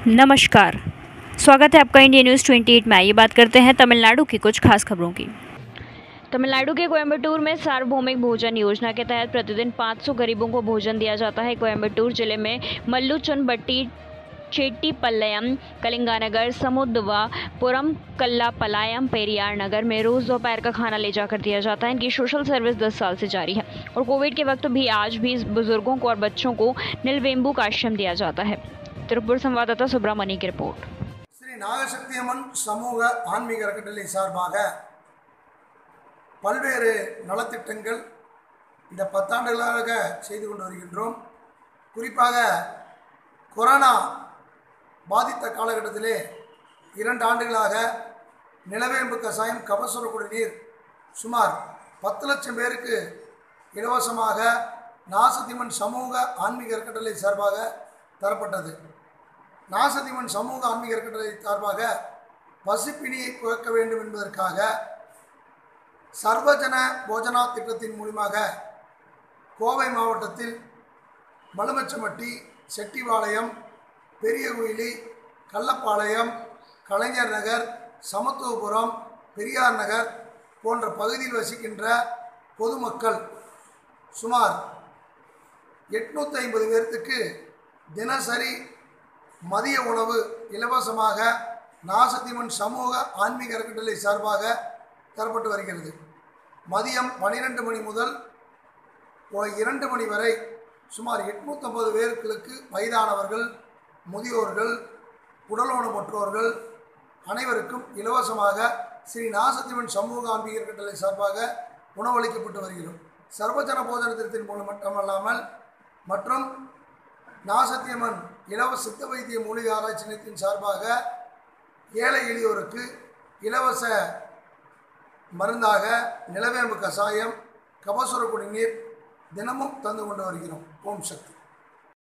नमस्कार स्वागत है आपका इंडिया न्यूज़ 28 में आइए बात करते हैं तमिलनाडु की कुछ खास खबरों की तमिलनाडु के कोयम्बटूर में सार्वभौमिक भोजन योजना के तहत प्रतिदिन 500 गरीबों को भोजन दिया जाता है कोयम्बटूर जिले में मल्लुचनबट्टी चेट्टीपल्लयम कलिंगानगर समुद्वा पुरम कल्लापलायम पेरियार नगर में रोज़ दोपहर का खाना ले जाकर दिया जाता है इनकी सोशल सर्विस 10 साल से जारी है और कोविड के वक्त भी आज भी इस बुजुर्गों को और बच्चों को नीलवेम्बू का आश्रम दिया जाता है திருப்பூர் संवाददाता सुब्रमणी की रिपोर्ट ஸ்ரீ நாகசக்தியம்மன் சமூக ஆன்மீக அறக்கட்டளை சார்பாக பல்வேறு நலத்திட்டங்கள் இந்த பத்தாண்டுகளாக செய்து கொண்டு வருகின்றோம் குறிப்பாக கொரோனா பாதித்த காலகட்டத்திலே இரண்டு ஆண்டுகளாக நிலவேம்பு கசாயம் கபசுர குடிநீர் சுமார் பத்து லட்சம் பேருக்கு இலவசமாக நாசதிமன் சமூக ஆன்மீக அறக்கட்டளை சார்பாக தரப்பட்டது நாசதிமன் சமூக ஆன்மீக அறக்கட்டளை சார்பாக பசிப்பிணியை குறைக்க வேண்டும் என்பதற்காக சர்வஜன போஜனா திட்டத்தின் மூலியமாக கோவை மாவட்டத்தில் மலுமச்சம்பட்டி செட்டிவாளையம் பெரியகுயிலி கள்ளப்பாளையம் கலைஞர் நகர் சமத்துவபுரம் பெரியார் நகர் போன்ற பகுதியில் வசிக்கின்ற பொதுமக்கள் சுமார் எட்நூற்றி ஐம்பது பேர்த்துக்கு தினசரி மதிய உணவு இலவசமாக நாசத்திமன் சமூக ஆன்மீக அறக்கட்டளை சார்பாக தரப்பட்டு வருகிறது மதியம் பன்னிரெண்டு மணி முதல் ஒ- இரண்டு மணி வரை சுமார் எட்நூற்றம்பது பேர்களுக்கு வயதானவர்கள் முதியோர்கள் உடலூனமற்றோர்கள் அனைவருக்கும் இலவசமாக ஸ்ரீ நாசத்திவன் சமூக ஆன்மீக அறக்கட்டளை சார்பாக உணவளிக்கப்பட்டு வருகிறோம் சர்வஜன போஜன திட்டத்தின் மூலம் மட்டுமல்லாமல் மற்றும் நாசத்தியம்மன் இலவச சித்த வைத்திய மூலிகை ஆராய்ச்சி நிலையத்தின் சார்பாக ஏழை எளியோருக்கு இலவச மருந்தாக நிலவேம்பு கசாயம் கபசுர குடிநீர் தினமும் தந்து கொண்டு வருகிறோம் ஓம் சக்தி